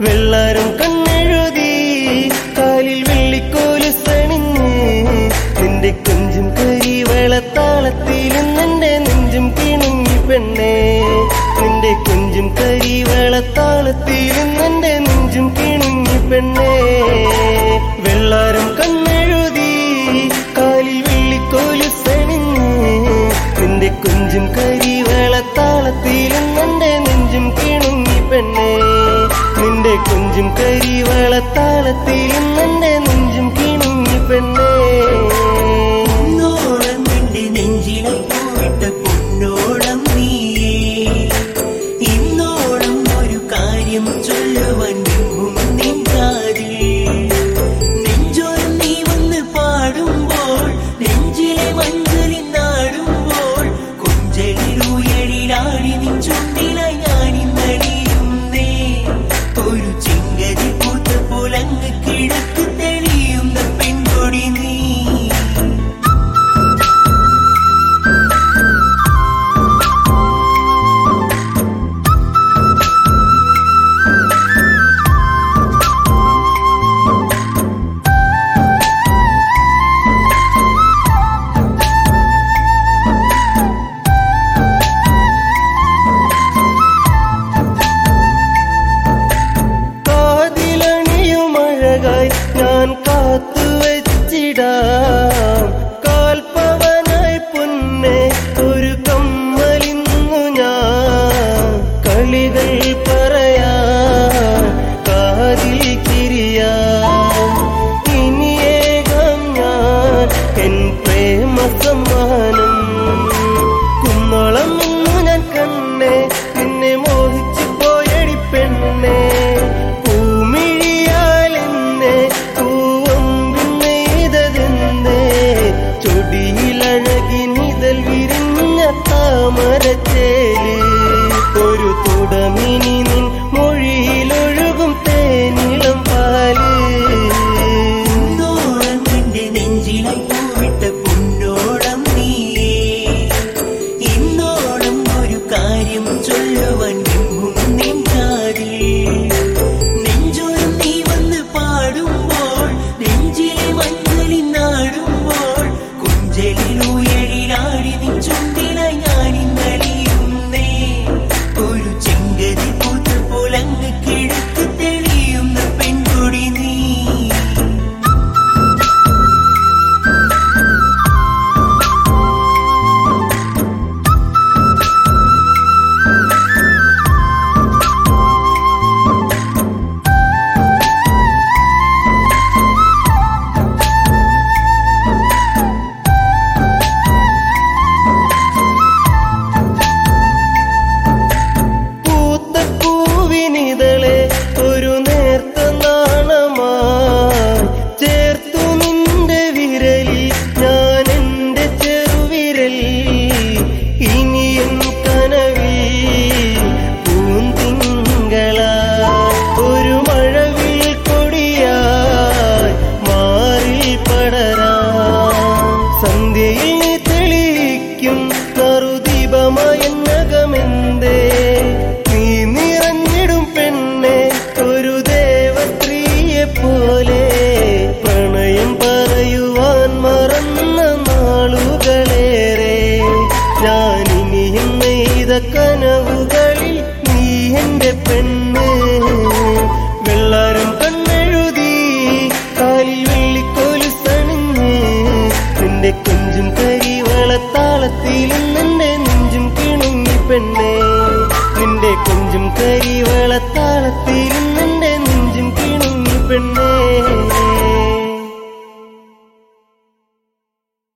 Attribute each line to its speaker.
Speaker 1: വെള്ളാരം കണ്ണെഴുതി കാലിൽ വെള്ളിക്കോല് സണിഞ്ഞ് നിന്റെ കുഞ്ചും കരി വെളത്താളത്തിൽ നിന്റെ നെഞ്ചും കിണുങ്ങി പെണ്ണേ നിന്റെ കുഞ്ചും കരി വെളത്താളത്തിൽ നിന്റെ നെഞ്ചും കിണുങ്ങി പെണ്ണേ വെള്ളാരം കണ്ണെഴുതി കാലിൽ വെള്ളിക്കോല് സണിഞ്ഞ് നിന്റെ കുഞ്ചും കരി വെളത്താളത്തിൽ നിന്റെ നെഞ്ചും കിണുങ്ങി പെണ്ണേ നിന്റെ കുഞ്ചും കരി വെളത്താളത്തിൽ നിന്റെ നെഞ്ചും കിണുങ്ങി പെണ്ണേ
Speaker 2: പൊന്നോളം നിന്റെ നെഞ്ചിലെ പോയിട്ട പൊന്നോളം നീയേ ഇന്നോളം ഒരു കാര്യം ചൊല്ലുവാൻ